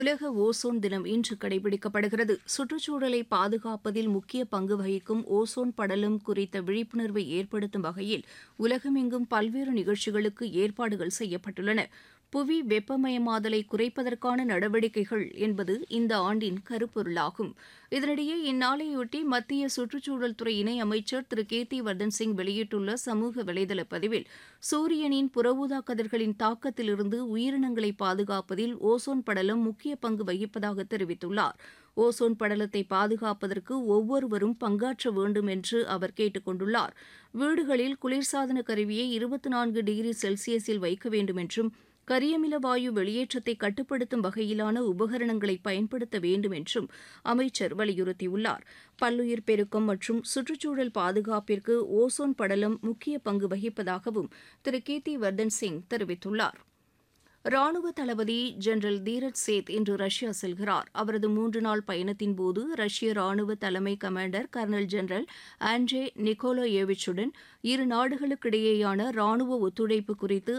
உலக ஓசோன் தினம் இன்று கடைபிடிக்கப்படுகிறது சுற்றுச்சூழலை பாதுகாப்பதில் முக்கிய பங்கு வகிக்கும் ஓசோன் படலம் குறித்த விழிப்புணர்வை ஏற்படுத்தும் வகையில் உலகமெங்கும் பல்வேறு நிகழ்ச்சிகளுக்கு ஏற்பாடுகள் செய்யப்பட்டுள்ளன புவி வெப்பமயமாதலை குறைப்பதற்கான நடவடிக்கைகள் என்பது இந்த ஆண்டின் கருப்பொருளாகும் இதனிடையே இந்நாளையொட்டி மத்திய சுற்றுச்சூழல் துறை இணை அமைச்சர் திரு கேத்தி வர்தன் சிங் வெளியிட்டுள்ள சமூக வலைதள பதிவில் சூரியனின் புறஊதா கதிர்களின் தாக்கத்திலிருந்து உயிரினங்களை பாதுகாப்பதில் ஓசோன் படலம் முக்கிய பங்கு வகிப்பதாக தெரிவித்துள்ளார் ஓசோன் படலத்தை பாதுகாப்பதற்கு ஒவ்வொருவரும் பங்காற்ற வேண்டும் என்று அவர் கேட்டுக் கொண்டுள்ளார் வீடுகளில் குளிர்சாதன கருவியை இருபத்தி நான்கு டிகிரி செல்சியஸில் வைக்க வேண்டும் என்றும் கரியமில வாயு வெளியேற்றத்தை கட்டுப்படுத்தும் வகையிலான உபகரணங்களை பயன்படுத்த வேண்டும் என்றும் அமைச்சர் வலியுறுத்தியுள்ளார் பல்லுயிர் பெருக்கம் மற்றும் சுற்றுச்சூழல் பாதுகாப்பிற்கு ஓசோன் படலம் முக்கிய பங்கு வகிப்பதாகவும் திரு கீர்த்தி வர்தன் சிங் தெரிவித்துள்ளார் ராணுவ தளபதி ஜெனரல் தீரஜ் சேத் இன்று ரஷ்யா செல்கிறார் அவரது மூன்று நாள் பயணத்தின்போது ரஷ்ய ராணுவ தலைமை கமாண்டர் கர்னல் ஜெனரல் ஆண்ட்ரே நிக்கோலோயேவிச்சுடன் இரு நாடுகளுக்கிடையேயான ராணுவ ஒத்துழைப்பு குறித்து